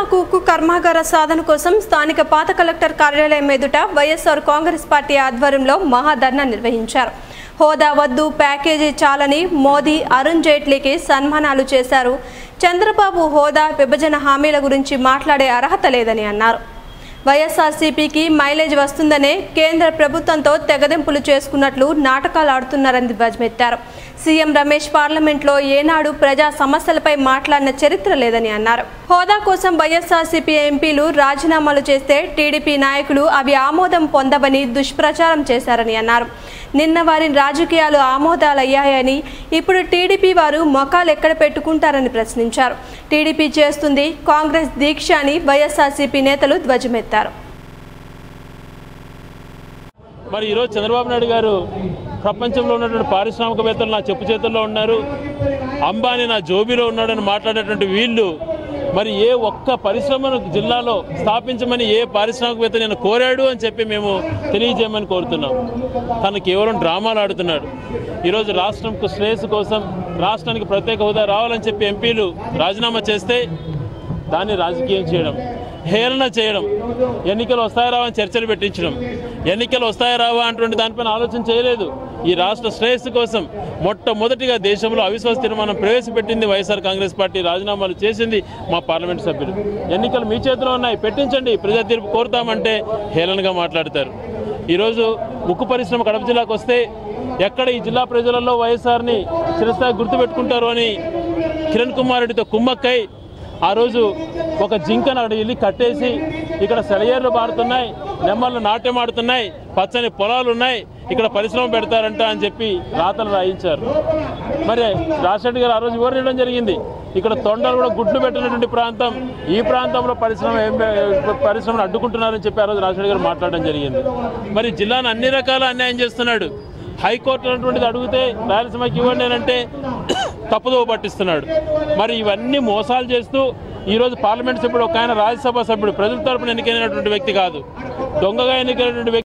బొగ్గు ఉక్కు కర్మాగార సాధన కోసం స్థానిక పాత కలెక్టర్ కార్యాలయం ఎదుట వైఎస్ఆర్ కాంగ్రెస్ పార్టీ ఆధ్వర్యంలో మహాధర్నా నిర్వహించారు హోదా వద్దు ప్యాకేజీ చాలని మోదీ అరుణ్ జైట్లీకి సన్మానాలు చేశారు చంద్రబాబు హోదా విభజన హామీల గురించి మాట్లాడే అర్హత లేదని అన్నారు వైఎస్ఆర్సీపీకి మైలేజ్ వస్తుందనే కేంద్ర ప్రభుత్వంతో తెగదెంపులు చేసుకున్నట్లు నాటకాలు ఆడుతున్నారని ధ్వజమెత్తారు సీఎం రమేష్ పార్లమెంట్లో ఏనాడు ప్రజా సమస్యలపై మాట్లాడిన చరిత్ర లేదని అన్నారు హోదా కోసం వైఎస్ఆర్సీపీ ఎంపీలు రాజీనామాలు చేస్తే టీడీపీ నాయకులు అవి ఆమోదం పొందవని దుష్ప్రచారం చేశారని అన్నారు నిన్న వారి రాజకీయాలు ఆమోదాలయ్యాయని ఇప్పుడు టీడీపీ వారు మొఖాలు ఎక్కడ పెట్టుకుంటారని ప్రశ్నించారు టీడీపీ చేస్తుంది కాంగ్రెస్ దీక్ష అని వైఎస్ఆర్సీపీ నేతలు ధ్వజమెత్తారు మరి ఈరోజు చంద్రబాబు నాయుడు గారు ప్రపంచంలో ఉన్నటువంటి పారిశ్రామికవేత్తలు నా చెప్పు చేతుల్లో ఉన్నారు అంబానీ నా జోబీలో ఉన్నాడని మాట్లాడేటువంటి వీళ్ళు మరి ఏ ఒక్క పరిశ్రమను జిల్లాలో స్థాపించమని ఏ పారిశ్రామికవేత్త నేను కోరాడు అని చెప్పి మేము తెలియజేయమని కోరుతున్నాం తను కేవలం డ్రామాలు ఆడుతున్నాడు ఈరోజు రాష్ట్రంకు శ్రేయస్సు కోసం రాష్ట్రానికి ప్రత్యేక హోదా రావాలని చెప్పి ఎంపీలు రాజీనామా చేస్తే దాన్ని రాజకీయం చేయడం హేళన చేయడం ఎన్నికలు వస్తాయా రావా అని చర్చలు పెట్టించడం ఎన్నికలు వస్తాయా రావా అటువంటి దానిపైన ఆలోచన చేయలేదు ఈ రాష్ట్ర శ్రేయస్సు కోసం మొట్టమొదటిగా దేశంలో అవిశ్వాస తీర్మానం ప్రవేశపెట్టింది వైఎస్ఆర్ కాంగ్రెస్ పార్టీ రాజీనామాలు చేసింది మా పార్లమెంట్ సభ్యులు ఎన్నికలు మీ చేతిలో ఉన్నాయి పెట్టించండి ప్రజా తీర్పు కోరుతామంటే హేళనగా మాట్లాడతారు ఈరోజు ఉక్కు పరిశ్రమ కడప జిల్లాకు వస్తే ఎక్కడ ఈ జిల్లా ప్రజలలో వైఎస్ఆర్ని చిరస్థాయి గుర్తుపెట్టుకుంటారు అని కిరణ్ కుమార్ రెడ్డితో కుమ్మక్కై ఆ రోజు ఒక జింకను అక్కడ వెళ్ళి కట్టేసి ఇక్కడ సెలయేర్లు పారుతున్నాయి నెమ్మలు నాట్యం ఆడుతున్నాయి పచ్చని పొలాలు ఉన్నాయి ఇక్కడ పరిశ్రమ పెడతారంట అని చెప్పి రాతలు రాయించారు మరి రాజశేఖర్ గారు ఆ రోజు వివరించడం జరిగింది ఇక్కడ తొండలు కూడా గుడ్లు పెట్టినటువంటి ప్రాంతం ఈ ప్రాంతంలో పరిశ్రమ ఏం పె- పరిశ్రమను అడ్డుకుంటున్నారని చెప్పి ఆ రోజు రాజశేఖర్ గారు మాట్లాడడం జరిగింది మరి జిల్లాను అన్ని రకాల అన్యాయం చేస్తున్నాడు హైకోర్టు అటువంటిది అడిగితే రాయలసీమకి ఇవ్వండి అని అంటే తప్పుదోవ పట్టిస్తున్నాడు మరి ఇవన్నీ మోసాలు చేస్తూ ఈరోజు పార్లమెంట్ సభ్యుడు ఒక ఆయన రాజ్యసభ సభ్యుడు ప్రజల తరపున ఎన్నికైనటువంటి వ్యక్తి కాదు దొంగగా ఎన్నికైనటువంటి వ్యక్తి